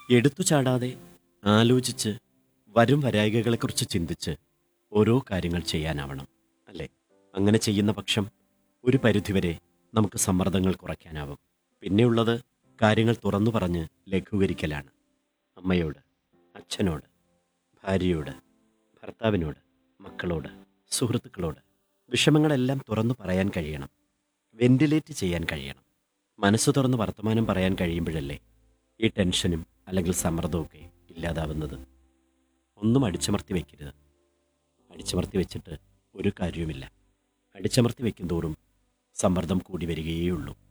എടുത്തു ചാടാതെ ആലോചിച്ച് വരും വരായികകളെക്കുറിച്ച് ചിന്തിച്ച് ഓരോ കാര്യങ്ങൾ ചെയ്യാനാവണം അല്ലേ അങ്ങനെ ചെയ്യുന്ന പക്ഷം ഒരു പരിധിവരെ നമുക്ക് സമ്മർദ്ദങ്ങൾ കുറയ്ക്കാനാവും പിന്നെയുള്ളത് കാര്യങ്ങൾ തുറന്നു പറഞ്ഞ് ലഘൂകരിക്കലാണ് അമ്മയോട് അച്ഛനോട് ഭാര്യയോട് ഭർത്താവിനോട് മക്കളോട് സുഹൃത്തുക്കളോട് വിഷമങ്ങളെല്ലാം തുറന്നു പറയാൻ കഴിയണം വെന്റിലേറ്റ് ചെയ്യാൻ കഴിയണം മനസ്സ് തുറന്ന് വർത്തമാനം പറയാൻ കഴിയുമ്പോഴല്ലേ ഈ ടെൻഷനും അല്ലെങ്കിൽ സമ്മർദ്ദമൊക്കെ ഇല്ലാതാവുന്നത് ഒന്നും അടിച്ചമർത്തി വെക്കരുത് അടിച്ചമർത്തി വെച്ചിട്ട് ഒരു കാര്യവുമില്ല അടിച്ചമർത്തി വെക്കും തോറും സമ്മർദ്ദം കൂടി വരികയേയുള്ളൂ